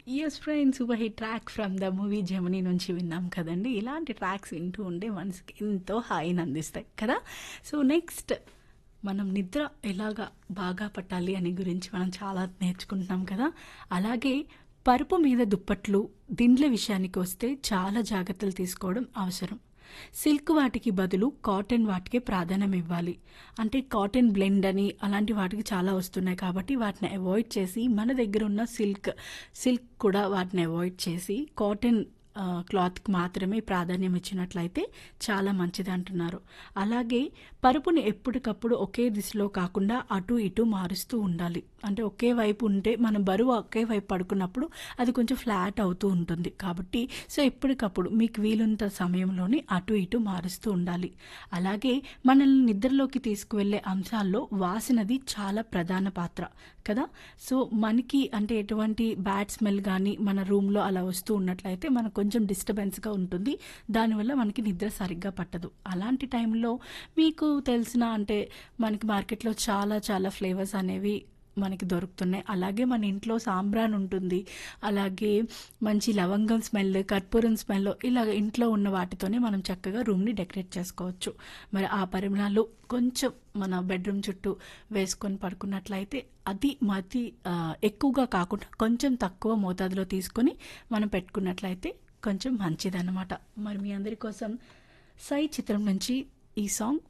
yes friends super hit track from the movie Gemini నుంచి విన్నాం కదండి ఇలాంటి ట్రాక్స్ వింటూ ఉంటే మనసుకి ఎంతో హాయిని అందిస్తాయి కదా సో నెక్స్ట్ మనం నిద్ర ఎలాగా బాగా పట్టాలి అని గురించి మనం చాలా నేర్చుకుంటున్నాం కదా అలాగే పరుపు మీద దుప్పట్లు దిండ్ల విషయానికి వస్తే చాలా జాగ్రత్తలు తీసుకోవడం అవసరం సిల్క్ వాటికి బదులు కాటన్ వాటికి ప్రాధాన్యం ఇవ్వాలి అంటే కాటన్ బ్లెండ్ అని అలాంటి వాటికి చాలా వస్తున్నాయి కాబట్టి వాటిని అవాయిడ్ చేసి మన దగ్గర ఉన్న సిల్క్ సిల్క్ కూడా వాటిని అవాయిడ్ చేసి కాటన్ ఆ, క్లాత్కి మాత్రమే ప్రాధాన్యం ఇచ్చినట్లయితే చాలా మంచిది అంటున్నారు అలాగే పరుపుని ఎప్పటికప్పుడు ఒకే దిశలో కాకుండా అటు ఇటు మారుస్తూ ఉండాలి అంటే ఒకే వైపు ఉంటే మనం బరువు ఒకే వైపు పడుకున్నప్పుడు అది కొంచెం ఫ్లాట్ అవుతూ ఉంటుంది కాబట్టి సో ఎప్పటికప్పుడు మీకు వీలుంత సమయంలోని అటు ఇటు మారుస్తూ ఉండాలి అలాగే మనల్ని నిద్రలోకి తీసుకువెళ్ళే అంశాల్లో వాసనది చాలా ప్రధాన పాత్ర కదా సో మనకి అంటే ఎటువంటి బ్యాడ్ స్మెల్ కానీ మన రూమ్లో అలా వస్తూ ఉన్నట్లయితే మనకు కొంచెం డిస్టర్బెన్స్గా ఉంటుంది దానివల్ల మనకి నిద్ర సరిగ్గా పట్టదు అలాంటి టైంలో మీకు తెలిసిన అంటే మనకి మార్కెట్లో చాలా చాలా ఫ్లేవర్స్ అనేవి మనకి దొరుకుతున్నాయి అలాగే మన ఇంట్లో సాంబ్రాన్ ఉంటుంది అలాగే మంచి లవంగం స్మెల్ కర్పూరం స్మెల్ ఇలా ఇంట్లో ఉన్న వాటితోనే మనం చక్కగా రూమ్ని డెకరేట్ చేసుకోవచ్చు మరి ఆ పరిమళాలు కొంచెం మన బెడ్రూమ్ చుట్టూ వేసుకొని పడుకున్నట్లయితే అది మతి ఆ, ఎక్కువగా కాకుండా కొంచెం తక్కువ మోతాదులో తీసుకొని మనం పెట్టుకున్నట్లయితే కొంచెం మంచిదన్నమాట మరి మీ అందరి కోసం సై చిత్రం నుంచి ఈ సాంగ్